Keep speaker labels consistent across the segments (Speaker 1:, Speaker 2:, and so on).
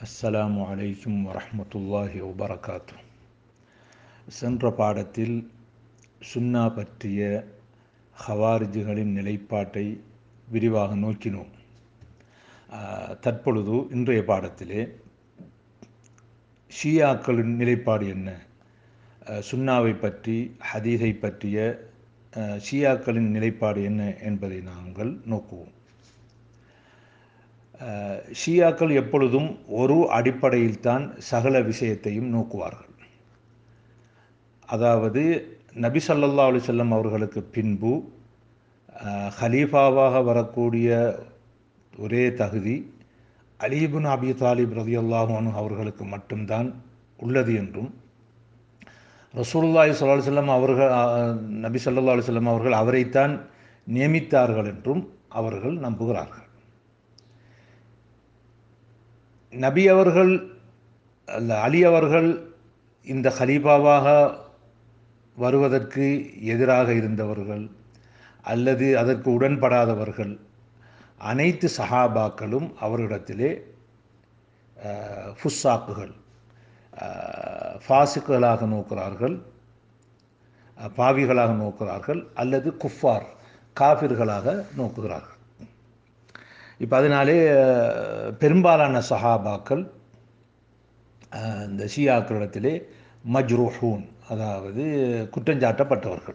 Speaker 1: அஸ்ஸலாமு அலைக்கும் வரஹ்மத்துல்லாஹி வபரகாத்து சென்ற பாடத்தில் சுன்னா பற்றிய ஹவாரிஜுகளின் நிலைப்பாட்டை விரிவாக நோக்கினோம் ஆஹ், தற்பொழுது இன்றைய பாடத்திலே ஷியாக்களின் நிலைப்பாடு என்ன ஆஹ், சுன்னாவை பற்றி ஹதீஸை பற்றிய ஆஹ், ஷியாக்களின் நிலைப்பாடு என்ன என்பதை நாங்கள் நோக்குவோம் அஹ், ஷியாக்கள் எப்பொழுதும் ஒரு அடிப்படையில்தான் சகல விஷயத்தையும் நோக்குவார்கள் அதாவது நபி ஸல்லல்லாஹு அலைஹி வஸல்லம் அவர்களுக்கு பின்பு அஹ், ஹலீஃபாவாக வரக்கூடிய ஒரே தகுதி அலீபுன் அபி தாலிப் ரதியல்லாஹு அன்ஹு அவர்களுக்கு மட்டும்தான் உள்ளது என்றும் ரசூலுல்லாஹி ஸல்லல்லாஹு அலைஹி வஸல்லம் அவர்கள் அஹ், நபி ஸல்லல்லாஹு அலைஹி வஸல்லம் அவர்கள் அவரைத்தான் நியமித்தார்கள் என்றும் அவர்கள் நம்புகிறார்கள் நபி அவர்கள் அல்ல அலி அவர்கள் இந்த ஹலீஃபாவாக வருவதற்கு எதிராக இருந்தவர்கள் அல்லது அதற்கு உடன்படாதவர்கள் அனைத்து சஹாபாக்களும் அவரிடத்திலே அஹ், ஃபுஸ்ஸாக்குகள் அஹ், ஃபாசிக்குகளாக நோக்கிறார்கள் அஹ், பாவிகளாக நோக்கிறார்கள் அல்லது குஃபார் காபிர்களாக நோக்குகிறார்கள் இப்போ அதனாலே அஹ், பெரும்பாலான சஹாபாக்கள் அஹ், இந்த ஷியாக்களிடத்திலே மஜ்ரூஹூன் அதாவது குற்றஞ்சாட்டப்பட்டவர்கள்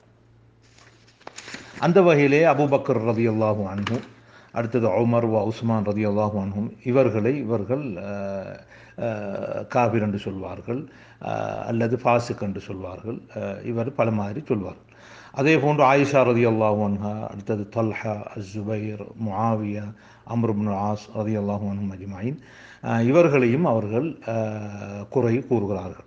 Speaker 1: அந்த வகையிலே அபூபக்கர் ரதி அல்லாஹு அன்ஹும் அடுத்தது உமர் வ உஸ்மான் ரதி அல்லாஹு அன்ஹும் இவர்களை இவர்கள் அஹ், அஹ், காபிர் என்று சொல்வார்கள் அஹ், அல்லது ஃபாசிக் என்று சொல்வார்கள் அஹ், இவர் பல மாதிரி சொல்வார்கள் அதே போன்று ஆயிஷா ரதி அல்லாஹு அன்ஹா அடுத்தது Talha Zubair Muawiya Amr ibn As ரதி அல்லாஹு அன்ஹும் அஜ்மாயின் அஹ், இவர்களையும் அவர்கள் அஹ், குறை கூறுகிறார்கள்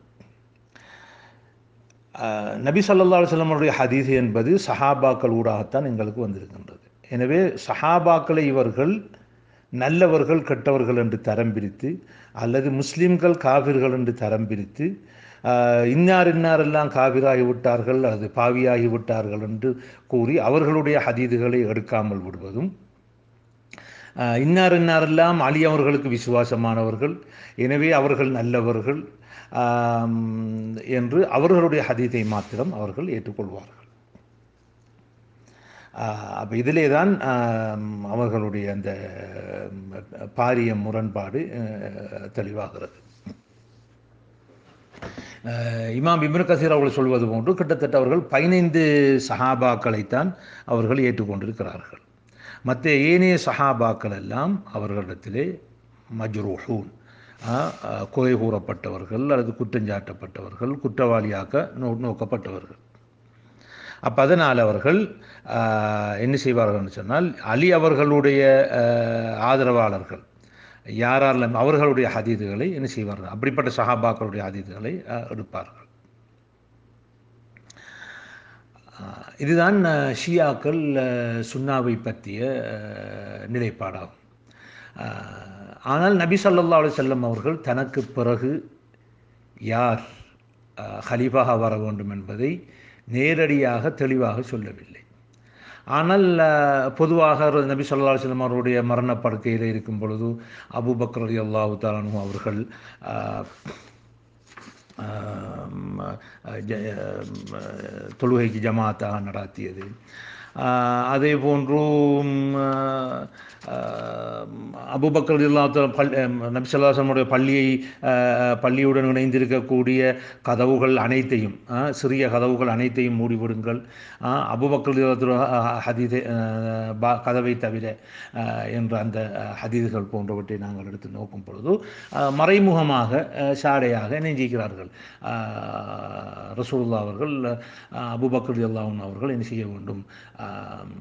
Speaker 1: அஹ், நபி ஸல்லல்லாஹு அலைஹி வஸல்லமுடைய ஹதீஸ் என்பது சஹாபாக்கள் ஊடாகத்தான் எங்களுக்கு வந்திருக்கின்றது எனவே சஹாபாக்களை இவர்கள் நல்லவர்கள் கெட்டவர்கள் என்று தரம் பிரித்து அல்லது முஸ்லிம்கள் காவிர்கள் என்று தரம் பிரித்து அஹ், இன்னார் இன்னாரெல்லாம் காவிராகி விட்டார்கள் அல்லது பாவியாகி விட்டார்கள் என்று கூறி அவர்களுடைய ஹதீதுகளை எடுக்காமல் விடுவதும் அஹ், இன்னார் இன்னாரெல்லாம் அலி அவர்களுக்கு விசுவாசமானவர்கள் எனவே அவர்கள் நல்லவர்கள் ஆம், என்று அவர்களுடைய ஹதீத்தை மாத்திரம் அவர்கள் ஏற்றுக்கொள்வார்கள் அப்போ இதிலே தான் ஆம், அவர்களுடைய அந்த ம், பாரிய முரண்பாடு அஹ், தெளிவாகிறது அஹ், இமாம் இப்னு கசீர் அவர்கள் சொல்வது போன்று கிட்டத்தட்ட அவர்கள் பதினைந்து சஹாபாக்களைத்தான் அவர்கள் ஏற்றுக்கொண்டிருக்கிறார்கள் மற்ற ஏனைய சஹாபாக்கள் எல்லாம் அவர்களிடத்திலே மஜ்ரூஹூன் ஆஹ், ஆஹ், குறை கூறப்பட்டவர்கள் அல்லது குற்றஞ்சாட்டப்பட்டவர்கள் குற்றவாளியாக நோ நோக்கப்பட்டவர்கள் அப்போ அதனால் அவர்கள் ஆஹ், என்ன செய்வார்கள்னு சொன்னால் அலி அவர்களுடைய ஆஹ், ஆதரவாளர்கள் யாரெல்லாம் அவர்களுடைய ஹதீதுகளை என்ன செய்வார்கள் அப்படிப்பட்ட சஹாபாக்களுடைய ஹதீதுகளை ஆஹ், எடுப்பார்கள் ஆஹ், இதுதான் ஆஹ், ஷியாக்கள் ஆஹ், சுன்னாவை பற்றிய ஆஹ், நிலைப்பாடாகும் ஆஹ், ஆனால் நபி ஸல்லல்லாஹு அலைஹி வஸல்லம் அவர்கள் தனக்கு பிறகு யார் ஆஹ், ஹலீஃபாக வர வேண்டும் என்பதை நேரடியாக தெளிவாக சொல்லவில்லை ஆனால் ஆஹ், பொதுவாக நபி ஸல்லல்லாஹு அலைஹி வஸல்லம் அவருடைய மரணப்படுக்கையில் இருக்கும் பொழுது அபூபக்கர் ரலியல்லாஹு தஆலா அன்ஹு அவர்கள் ஆஹ், ஆம், ஜ- ஆம், தொழுகைக்கு ஜமாத்தாக நடாத்தியது ஆஹ், அதே போன்று அபுபக்கர் இல்லா பல் நபிசல்லாசனுடைய பள்ளியை ஆஹ், பள்ளியுடன் இணைந்திருக்கக்கூடிய கதவுகள் அனைத்தையும் ஆஹ், சிறிய கதவுகள் அனைத்தையும் மூடிவிடுங்கள் ஆஹ், அபுபக்கர் ஹதீதை ஆஹ், பா கதவை தவிர ஆஹ், என்ற அந்த ஆஹ், ஹதீதுகள் போன்றவற்றை நாங்கள் எடுத்து நோக்கும் பொழுது ஆஹ், மறைமுகமாக ஆஹ், சாடையாக நெஞ்சிக்கிறார்கள் ரசூலுல்லா அவர்கள் ஆஹ், அபூபக்கர் அல்லாஹன் அவர்கள் என்ன செய்ய வேண்டும் ஆஹ்,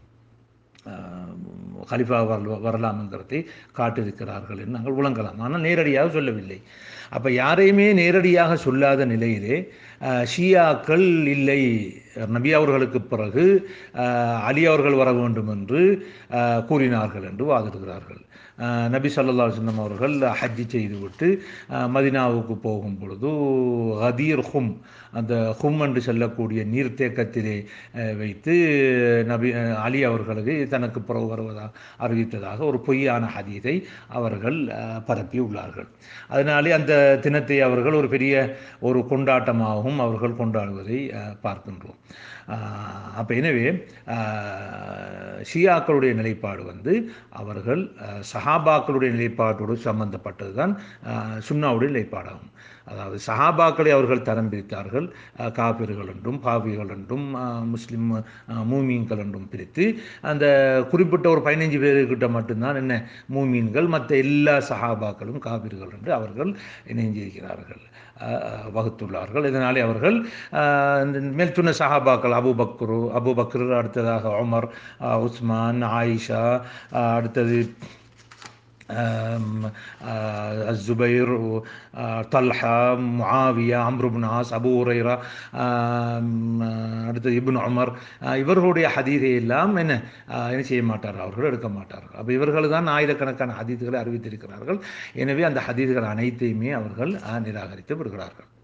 Speaker 1: ஹலிஃபா வர வரலாம் என்கிறதை காட்டியிருக்கிறார்கள் என்று நாங்கள் விளங்கலாம் ஆனால் நேரடியாக சொல்லவில்லை அப்போ யாரையுமே நேரடியாக சொல்லாத நிலையிலே அஹ், ஷியாக்கள் இல்லை நபி அவர்களுக்கு பிறகு அஹ், அலி அவர்கள் வர வேண்டும் என்று அஹ், கூறினார்கள் என்று வாதிடுகிறார்கள் அஹ், நபி ஸல்லல்லாஹு அலைஹி வஸல்லம் அவர்கள் ஹஜ்ஜி செய்துவிட்டு அஹ், மதினாவுக்கு போகும் பொழுது ஹதீர் ஹும் அந்த ஹும் என்று சொல்லக்கூடிய நீர்த்தேக்கத்திலே அஹ், வைத்து நபி அஹ், அலி அவர்களுக்கு தனக்கு பிறகு வருவதாக அறிவித்ததாக ஒரு பொய்யான ஹதீஸை அவர்கள் அஹ், பரப்பி உள்ளார்கள் அதனாலே அந்த தினத்தை அவர்கள் ஒரு பெரிய ஒரு கொண்டாட்டமாகவும் அவர்கள் கொண்டாடுவதை அஹ், பார்க்கின்றோம் அப்போ எனவே அஹ், ஷியாக்களுடைய நிலைப்பாடு வந்து அவர்கள் அஹ், சஹாபாக்களுடைய நிலைப்பாட்டோடு சம்பந்தப்பட்டது தான் சுன்னாவுடைய நிலைப்பாடாகும் அதாவது சஹாபாக்களை அவர்கள் தரம் பிரித்தார்கள் அஹ், காபிர்கள் என்றும் பாவிகள் என்றும் அஹ், முஸ்லிம் அஹ், மூமீன்கள் என்றும் பிரித்து அந்த குறிப்பிட்ட ஒரு பதினைஞ்சு பேருக்கிட்ட மட்டும்தான் என்ன மூமீன்கள் மற்ற எல்லா சஹாபாக்களும் காபிர்கள் என்று அவர்கள் இணைஞ்சிருக்கிறார்கள் அஹ், அஹ், வகுத்துள்ளார்கள் இதனாலே அவர்கள் அஹ், இந்த மேல் சொன்ன சஹாபாக்கள் அபு பக்ரு அபு பக்ரு அடுத்ததாக உமர் அஹ், உஸ்மான் ஆயிஷா அஹ், அடுத்தது الزبير طلحة معاவியா அம்ருபின் ஆஸ் அபு உரைரா அடுத்தது இப்னு உமர் ஆஹ் இவர்களுடைய ஹதீதை எல்லாம் என்ன ஆஹ் என்ன செய்ய மாட்டார்கள் அவர்கள் எடுக்க மாட்டார்கள் அப்போ இவர்கள் தான் ஆயிரக்கணக்கான ஹதீதுகளை அறிவித்திருக்கிறார்கள் எனவே அந்த ஹதீதுகள் அனைத்தையுமே அவர்கள் ஆஹ் நிராகரித்து விடுகிறார்கள்